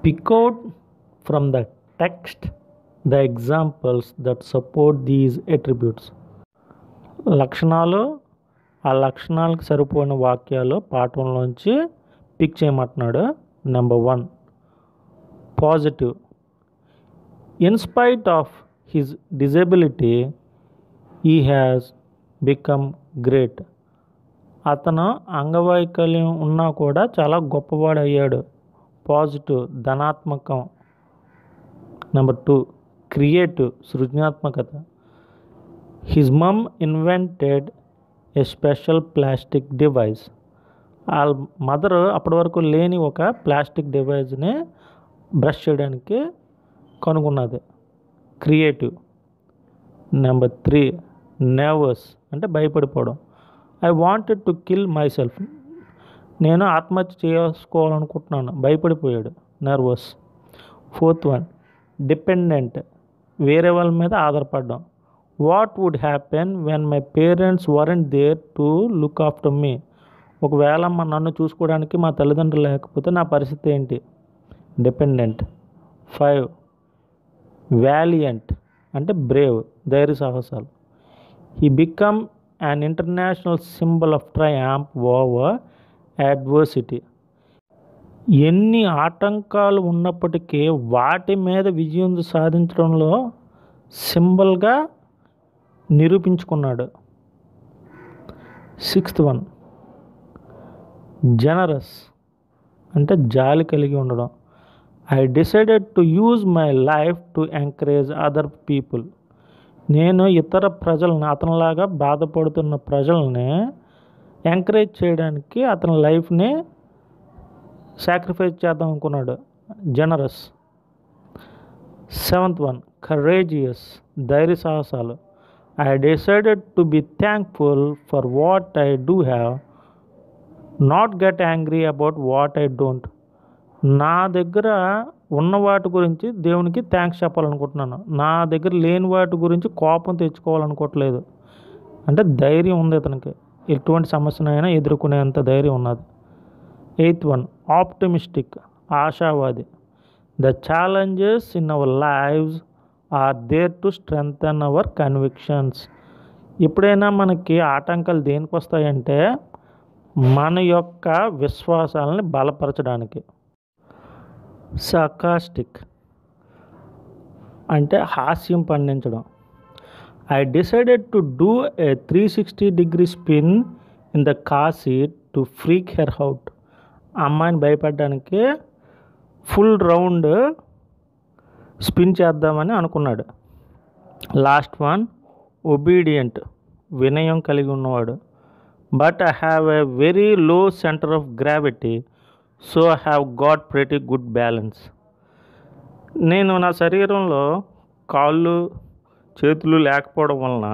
Pick out from the text the examples that support these attributes. లక్షణాలు ఆ లక్షణాలకు సరిపోయిన వాక్యాలు పాఠంలోంచి పిక్ చేయమంటున్నాడు number one positive in spite of his disability he has become great అతను అంగవైకల్యం ఉన్నా కూడా చాలా గొప్పవాడు అయ్యాడు పాజిటివ్ ధనాత్మకం నెంబర్ టూ క్రియేటివ్ సృజనాత్మకత his mom invented a special plastic device వాళ్ళ మదర్ అప్పటి వరకు లేని ఒక ప్లాస్టిక్ డివైస్ని బ్రష్ చేయడానికి కనుగొన్నది క్రియేటివ్ నెంబర్ త్రీ నర్వస్ అంటే భయపడిపోవడం I wanted to kill myself నేను ఆత్మహత్య చేసుకోవాలనుకుంటున్నాను భయపడిపోయాడు నర్వస్ ఫోర్త్ వన్ డిపెండెంట్ వేరే వాళ్ళ మీద ఆధారపడడం what would happen when my parents weren't there to look after me ఒకవేళ మా నన్ను చూసుకోవడానికి మా తల్లిదండ్రులు లేకపోతే నా పరిస్థితి ఏంటి డిపెండెంట్ ఫైవ్ వ్యాలియంట్ అంటే బ్రేవ్ ధైర్య సాహసాలు he become an international symbol of triumph over adversity ఎన్ని ఆటంకాలు ఉన్నప్పటికీ వాటి మీద విజయం సాధించడంలో సింబల్గా నిరూపించుకున్నాడు సిక్స్త్ వన్ జనరస్ అంటే జాలి కలిగి ఉండడం I decided to use my life to encourage other people నేను ఇతర ప్రజలను అతనిలాగా బాధపడుతున్న ప్రజల్ని ఎంకరేజ్ చేయడానికి అతని లైఫ్ని సాక్రిఫైస్ చేద్దాం అనుకున్నాడు జనరస్ సెవెంత్ వన్ కరేజియస్ ధైర్య సాహసాలు I decided to be thankful for what I do have not get angry about what I don't నా దగ్గర ఉన్న వాటి గురించి దేవునికి థ్యాంక్స్ చెప్పాలనుకుంటున్నాను నా దగ్గర లేని వాటి గురించి కోపం తెచ్చుకోవాలనుకోవట్లేదు అంటే ధైర్యం ఉంది అతనికి ఎటువంటి సమస్యనైనా ఎదుర్కొనేంత ధైర్యం ఉన్నది ఎయిత్ వన్ ఆప్టమిస్టిక్ ఆశావాది the challenges in our lives are there to strengthen our convictions ఎప్పుడైనా మనకి ఆటంకాలు దేనికి వస్తాయంటే మన యొక్క విశ్వాసాలని బలపరచడానికి సకాస్టిక్ అంటే హాస్యం పండించడం I decided to do a three sixty degree spin in the casey to freak her out అమ్మాయిని భయపడడానికి ఫుల్ రౌండ్ స్పిన్ చేద్దామని అనుకున్నాడు లాస్ట్ వన్ ఒబీడియంట్ వినయం కలిగి ఉన్నవాడు but I have a very low centre of gravity so I have got pretty good balance నేను నా శరీరంలో కాళ్ళు చేతులు లేకపోవడం వలన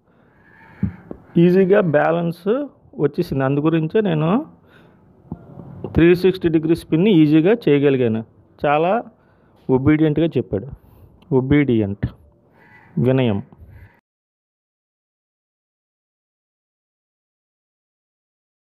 ఈజీగా బ్యాలెన్స్ వచ్చేసింది అందు గురించే నేను త్రీ సిక్స్టీ డిగ్రీ స్పిన్ని ఈజీగా చేయగలిగాను చాలా ఒబీడియంట్గా చెప్పాడు ఒబీడియంట్ వినయం